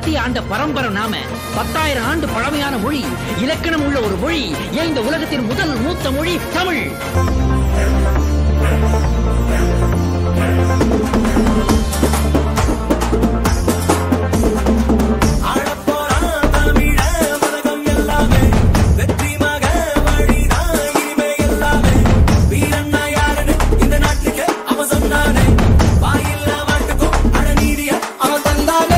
உலகத்தை ஆண்ட பரம்பரை நாம பத்தாயிரம் ஆண்டு பழமையான மொழி இலக்கணம் உள்ள ஒரு மொழி ஏன் இந்த உலகத்தின் முதல் மூத்த மொழி தமிழ் ஆளப்போறான் தமிழ உலகம் எல்லாமே வெற்றி மக வழிதான் இனிமே எல்லாமே வீரண்ணா யாருன்னு இந்த நாட்டுக்கு அவன் சொன்னானே வாயில்ல மாட்டுக்கும் அழநீதிய அவன் தந்தானே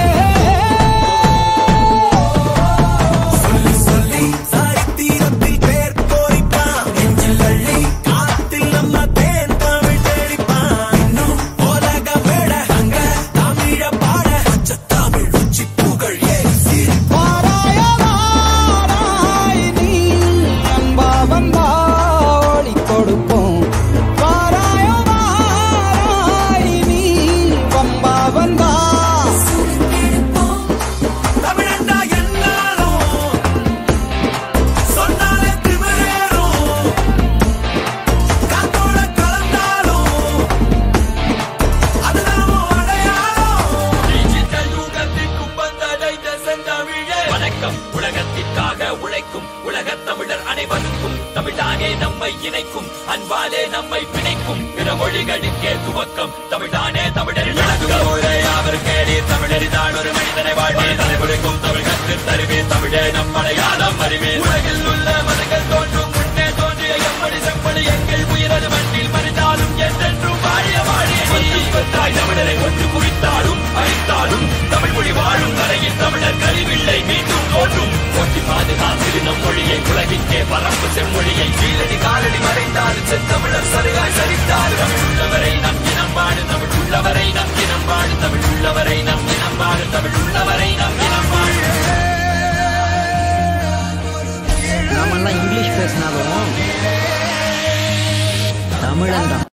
சொல்லி சொல்லி சரித்திரத்தில் பேர் கோரிப்பான் நெஞ்சில் அள்ளி காத்தில் நம்ம தேன் தமிழ் தேடிப்பான் இன்னும் உலக மேட அங்க தமிழ பாட பச்சை தமிழ் உச்சி புகழ் ஏறி சீறி வாராய வாராய் நீ அன்பா வந்தா ஒளி கொடுப்போம் வாராய வாராய் நீ வம்பா வந்தா தமிழண்டா எல்லாரும் சொன்னாலே திமிரேறும் காத்தோட கலந்தாலும் அதுதான் உன் அடையாளம் டிஜிட்டல் யுகத்திற்கும் வந்தடைந்த செந்தமிழே வணக்கம் உலகத்திற்காக உழைக்கும் உலகத் தமிழர் அனைவருக்கும் தமிழ்தானே நம்மை இணைக்கும் அன்பாலே நம்மை பிணைக்கும் பிற மொழிகளுக்கே துவக்கம் தமிழ்தானே தமிழர் விளக்கம் அவர் கேளி தமிழறிதான் ஒரு மனிதனை வாழ்வே தலைமுறைக்கும் தமிழ் கற்று தருவே தமிழே நம் அடையாளம் அறிவே உலகில் உள்ள மதங்கள் தோன்றும் முன்னே தோன்றிய எம்மடி செம்மொழி எங்கள் உயிரது மண்ணில் மறைந்தாலும் என்றென்றும் வாழிய வாழிய கொத்தாய் தமிழரை ஒன்று குவித்தாலும் அழித்தாலும் தமிழ் மொழி வாழும் வரையில் தமிழர் கழிவில்லை மீண்டும் தோன்றும் போட்டி பாதுகாத்து நம் மொழியை உலகிற்கே பரப்பு செம்மொழியை கீழடி காலடி மறைந்தாலும் செத்தமிழர் சரியாய் சரித்தால் தமிழ் உள்ளவரை நம் இனம் பாடு தமிழ் உள்ளவரை நம் இனம் பாடு தமிழ் உள்ளவரை நம் இனம் பாடு தமிழ் உள்ளவரை நம் இனம் பாடு நாமெல்லாம் இங்கிலீஷ் பேசினாலும் தமிழன் தான்